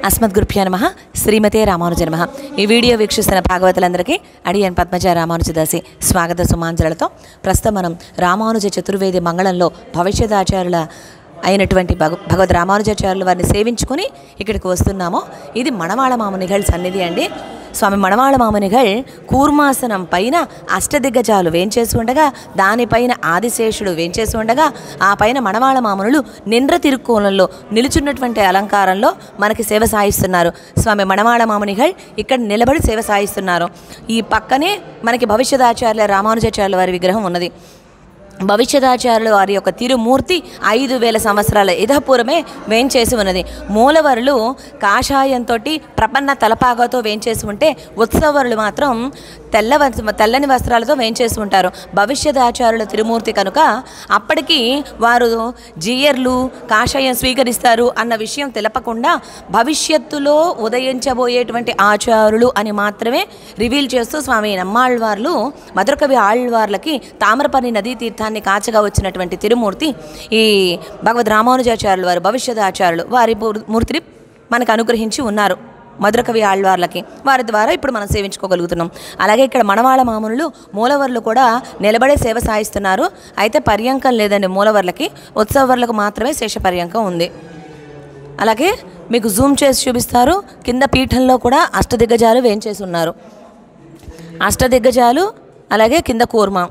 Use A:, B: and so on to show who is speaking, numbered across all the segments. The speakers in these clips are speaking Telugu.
A: అస్మద్గురుభ్యో నమ శ్రీమతే రామానుజ నమ ఈ వీడియో వీక్షిస్తున్న భాగవతులందరికీ అడియన్ పద్మజ రామానుజదాసి స్వాగత సుమాంజలతో ప్రస్తుతం మనం రామానుజ చతుర్వేది మంగళంలో భవిష్యదాచార్యుల అయినటువంటి భగ భగవద్ రామానుజాచార్యుల వారిని సేవించుకొని ఇక్కడికి వస్తున్నాము ఇది మణవాళ మామునిగల్ సన్నిధి అండి స్వామి మణవాళ మామునిగల్ కూర్మాసనం పైన అష్టదిగ్గజాలు వేంచేసి ఉండగా దానిపైన ఆదిశేషుడు వేంచేసి ఉండగా ఆ పైన మణవాళ మామునులు నింద్ర తిరుక్కోణంలో నిలుచున్నటువంటి అలంకారంలో మనకి సేవ సాయిస్తున్నారు స్వామి మణవాళ మామునిగల్ ఇక్కడ నిలబడి సేవ సాయిస్తున్నారు ఈ పక్కనే మనకి భవిష్యదాచార్యుల రామానుజాచార్యుల వారి విగ్రహం ఉన్నది భవిష్యదాచార్యులు వారి యొక్క తిరుమూర్తి ఐదు వేల సంవత్సరాల ఇదపూర్వమే వేంచేసి ఉన్నది మూలవరులు కాషాయంతో ప్రపన్న తలపాగతో వేంచేసి ఉంటే ఉత్సవరులు మాత్రం తెల్ల వస్- తెల్లని వస్త్రాలతో వేంచేసి ఉంటారు భవిష్యదాచార్యుల తిరుమూర్తి కనుక అప్పటికి వారు జియర్లు కాషాయం స్వీకరిస్తారు అన్న విషయం తెలపకుండా భవిష్యత్తులో ఉదయించబోయేటువంటి ఆచారులు అని మాత్రమే రివీల్ చేస్తూ స్వామి నమ్మాళ్వార్లు మధురకవి ఆళ్వార్లకి తామ్రపర్ణి నదీ తీర్థాన్ని కాచగా వచ్చినటువంటి తిరుమూర్తి ఈ భగవద్ రామానుజాచార్యులు వారు భవిష్యదాచార్యులు వారి మూర్- మూర్తిని మనకు అనుగ్రహించి ఉన్నారు మధురకవి ఆళ్వార్లకి వారి ద్వారా ఇప్పుడు మనం సేవించుకోగలుగుతున్నాం అలాగే ఇక్కడ మనవాళ్ళ మామూలు మూలవర్లు కూడా నిలబడే సేవ సాయిస్తున్నారు అయితే పర్యంకం లేదండి మూలవర్లకి ఉత్సవర్లకు మాత్రమే శేష పర్యంకం ఉంది అలాగే మీకు జూమ్ చేసి చూపిస్తారు కింద పీఠంలో కూడా అష్టదిగ్గజాలు వేంచేసి ఉన్నారు అష్టదిగ్గజాలు అలాగే కింద కూర్మా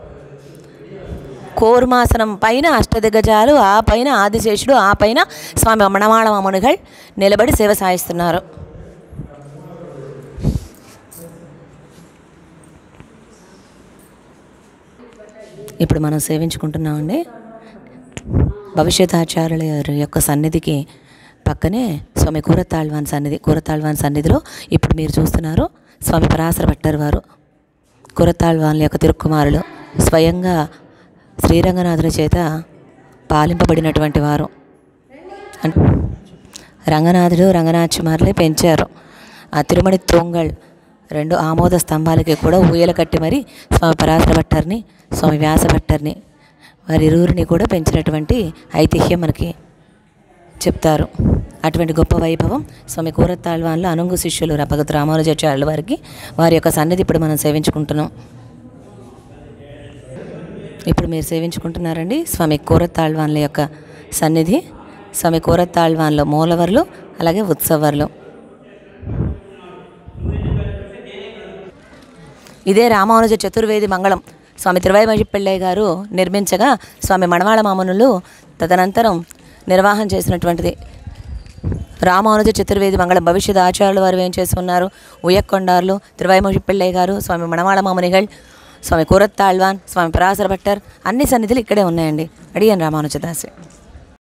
A: కూర్మాసనం పైన అష్టదిగ్గజాలు ఆ పైన ఆదిశేషుడు ఆ పైన స్వామి మణవాళ మామునిகள் నిలబడి సేవ సాయిస్తున్నారు ఇప్పుడు మనం సేవించుకుంటున్నామండి భవిష్యత్ ఆచార్యుల వారి యొక్క సన్నిధికి పక్కనే స్వామి కూరతాళ్వాన్ సన్నిధి కూరతాళ్వాన్ సన్నిధిలో ఇప్పుడు మీరు చూస్తున్నారు స్వామి పరాశర భట్టర్ వారు కూరతాళ్వాన్ల యొక్క తిరుక్కుమారులు స్వయంగా శ్రీరంగనాథుల చేత పాలింపబడినటువంటి వారు అన్- రంగనాథుడు రంగనాథ్యమారులే పెంచారు ఆ తిరుమణి తోంగల్ రెండు ఆమోద స్తంభాలకి కూడా ఊయల కట్టి మరి స్వామి పరాశర భట్టర్ని స్వామి వ్యాస భట్టర్ని వారి ఇరువురిని కూడా పెంచినటువంటి ఐతిహ్యం మనకి చెప్తారు అటువంటి గొప్ప వైభవం స్వామి కూరతాళ్వాన్లో అనుంగు శిష్యులు భగత్ రామానుజాచార్యుల వారికి వారి యొక్క సన్నిధి ఇప్పుడు మనం సేవించుకుంటున్నాం ఇప్పుడు మీరు సేవించుకుంటున్నారండి స్వామి కూరతాళ్వాన్ల యొక్క సన్నిధి స్వామి కూరతాళ్వాన్లో మూలవర్లు అలాగే ఉత్సవర్లు ఇదే రామానుజ చతుర్వేది మంగళం స్వామి తిరువైమజి పిళ్ళయ్య గారు నిర్మించగా స్వామి మణవాళ మామనులు తదనంతరం నిర్వాహం చేసినటువంటిది రామానుజ చతుర్వేది మంగళం భవిష్యత్ ఆచార్యులు వారు ఏం చేస్తున్నారు ఉయ్యకొండార్లు తిరువైమజి పిళ్ళయ్య గారు స్వామి మణవాళ మామునిగల్ స్వామి కూరత్తాళ్వాన్ స్వామి పరాశర భట్టర్ అన్ని సన్నిధులు ఇక్కడే ఉన్నాయండి అడిగాను రామానుజదాసి